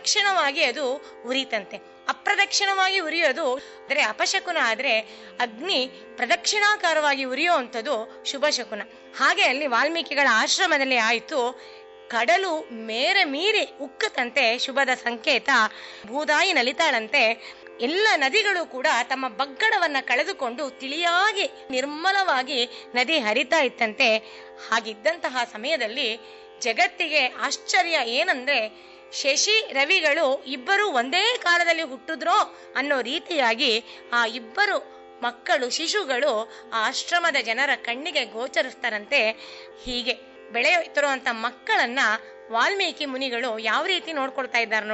ಕ್ಷಣವಾಗಿ ಅದು ಉರಿತಂತೆ ಅಪ್ರದಕ್ಷಿಣವಾಗಿ ಉರಿಯೋದು ಅಂದರೆ ಅಪಶಕುನ ಆದರೆ ಅಗ್ನಿ ಪ್ರದಕ್ಷಿಣಾಕಾರವಾಗಿ ಉರಿಯುವಂಥದ್ದು ಶುಭ ಶಕುನ ಹಾಗೆ ಅಲ್ಲಿ ವಾಲ್ಮೀಕಿಗಳ ಆಶ್ರಮದಲ್ಲಿ ಆಯಿತು ಕಡಲು ಮೇರೆ ಮೀರಿ ಉಕ್ಕತಂತೆ ಶುಭದ ಸಂಕೇತ ಭೂದಾಯಿ ನಲಿತಾಳಂತೆ ಎಲ್ಲ ನದಿಗಳು ಕೂಡ ತಮ್ಮ ಬಗ್ಗಡವನ್ನ ಕಳೆದುಕೊಂಡು ತಿಳಿಯಾಗಿ ನಿರ್ಮಲವಾಗಿ ನದಿ ಹರಿತಾ ಇತ್ತಂತೆ ಹಾಗಿದ್ದಂತಹ ಸಮಯದಲ್ಲಿ ಜಗತ್ತಿಗೆ ಆಶ್ಚರ್ಯ ಏನಂದ್ರೆ ಶಶಿ ರವಿಗಳು ಇಬ್ಬರು ಒಂದೇ ಕಾಲದಲ್ಲಿ ಹುಟ್ಟಿದ್ರೋ ಅನ್ನೋ ರೀತಿಯಾಗಿ ಆ ಇಬ್ಬರು ಮಕ್ಕಳು ಶಿಶುಗಳು ಆ ಆಶ್ರಮದ ಜನರ ಕಣ್ಣಿಗೆ ಗೋಚರಿಸ್ತಾರಂತೆ ಹೀಗೆ ಬೆಳೆಯುತ್ತಿರುವಂತ ಮಕ್ಕಳನ್ನ ವಾಲ್ಮೀಕಿ ಮುನಿಗಳು ಯಾವ ರೀತಿ ನೋಡ್ಕೊಳ್ತಾ ಇದ್ದಾರೆ